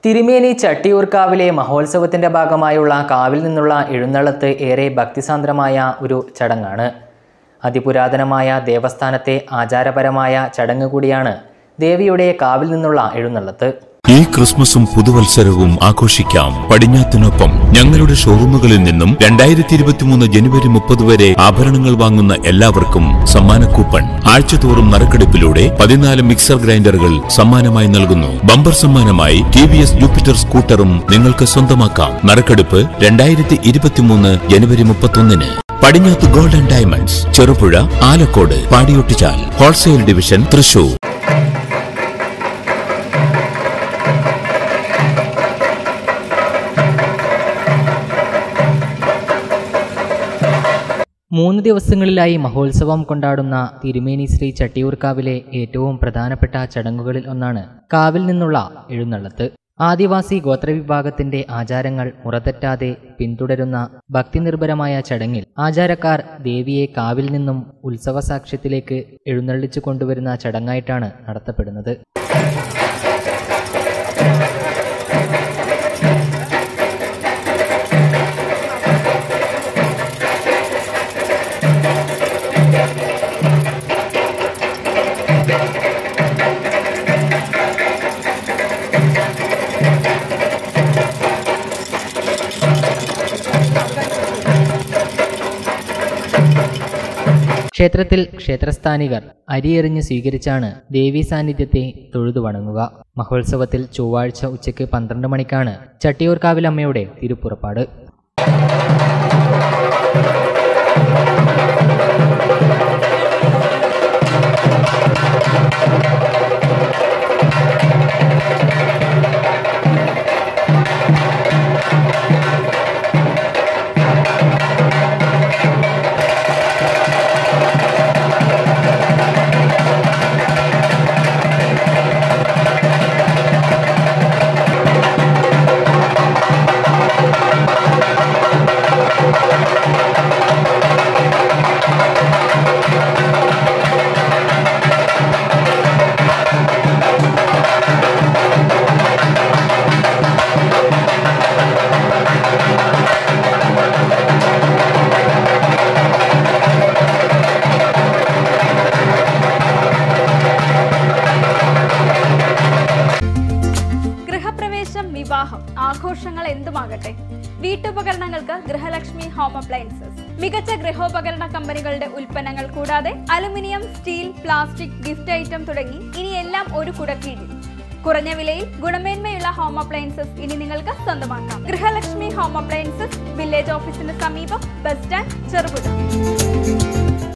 തിരുമേനി ചട്ടിയൂർക്കാവിലെ മഹോത്സവത്തിന്റെ ഭാഗമായുള്ള കാവിൽ നിന്നുള്ള എഴുന്നള്ളത്ത് ഏറെ ഭക്തിസാന്ദ്രമായ ഒരു ചടങ്ങാണ് അതിപുരാതനമായ ദേവസ്ഥാനത്തെ ആചാരപരമായ ചടങ്ങ് കൂടിയാണ് ദേവിയുടെ കാവിൽ നിന്നുള്ള എഴുന്നള്ളത്ത് ഈ ക്രിസ്മസും പുതുവത്സരവും ആഘോഷിക്കാം പടിഞ്ഞാത്തിനൊപ്പം ഞങ്ങളുടെ ഷോറൂമുകളിൽ നിന്നും രണ്ടായിരത്തി ഇരുപത്തിമൂന്ന് ജനുവരി മുപ്പത് വരെ ആഭരണങ്ങൾ വാങ്ങുന്ന എല്ലാവർക്കും സമ്മാന കൂപ്പൺ ആഴ്ചതോറും നറുക്കെടുപ്പിലൂടെ പതിനാല് മിക്സർ ഗ്രൈൻഡറുകൾ സമ്മാനമായി നൽകുന്നു ബമ്പർ സമ്മാനമായി ടി വി എസ് ജൂപ്പിറ്റർ സ്കൂട്ടറും നിങ്ങൾക്ക് സ്വന്തമാക്കാം നറുക്കെടുപ്പ് രണ്ടായിരത്തി ഇരുപത്തിമൂന്ന് ജനുവരി മുപ്പത്തൊന്നിന് പടിഞ്ഞാത്ത് ഗോൾഡൻ ഡയമണ്ട്സ് ചെറുപുഴ ആലക്കോട് പാടിയൊട്ടിച്ചാൽ ഹോൾസെയിൽ ഡിവിഷൻ തൃശൂർ മൂന്ന് ദിവസങ്ങളിലായി മഹോത്സവം കൊണ്ടാടുന്ന തിരുമേനി ശ്രീ ചട്ടിയൂർക്കാവിലെ ഏറ്റവും പ്രധാനപ്പെട്ട ചടങ്ങുകളിൽ ഒന്നാണ് കാവിൽ നിന്നുള്ള എഴുന്നള്ളത്ത് ആദിവാസി ഗോത്രവിഭാഗത്തിന്റെ ആചാരങ്ങൾ മുറതെറ്റാതെ പിന്തുടരുന്ന ഭക്തിനിർഭരമായ ചടങ്ങിൽ ആചാരക്കാർ ദേവിയെ കാവിൽ നിന്നും ഉത്സവ സാക്ഷ്യത്തിലേക്ക് എഴുന്നള്ളിച്ചു കൊണ്ടുവരുന്ന ചടങ്ങായിട്ടാണ് നടത്തപ്പെടുന്നത് ക്ഷേത്രത്തിൽ ക്ഷേത്രസ്ഥാനികർ അരിയെറിഞ്ഞ് സ്വീകരിച്ചാണ് ദേവീ സാന്നിധ്യത്തെ തൊഴുതു വണങ്ങുക മഹോത്സവത്തിൽ ചൊവ്വാഴ്ച ഉച്ചയ്ക്ക് പന്ത്രണ്ട് മണിക്കാണ് ചട്ടിയൂർക്കാവിലമ്മയുടെ തിരുപ്പുറപ്പാട് ഗൃഹപ്രവേശം വിവാഹം ആഘോഷങ്ങൾ എന്തുമാകട്ടെ വീട്ടുപകരണങ്ങൾക്ക് ഗൃഹലക്ഷ്മി ഹോം അപ്ലയൻസസ് മികച്ച ഗൃഹോപകരണ കമ്പനികളുടെ ഉൽപ്പന്നങ്ങൾ കൂടാതെ aluminium steel plastic gift item തുടങ്ങി ഇനി എല്ലാം ഒരു കുടക്കീഴിൽ കുറഞ്ഞ വിലയിൽ ഗുണമേന്മയുള്ള ഹോം അപ്ലയൻസസ് ഇനി നിങ്ങൾക്ക് സ്വന്തമാക്കാം ഗൃഹലക്ഷ്മി ഹോം അപ്ലയൻസസ് വില്ലേജ് ഓഫീസിന് സമീപം ബസ് സ്റ്റാൻഡ് ചെറുപുഴ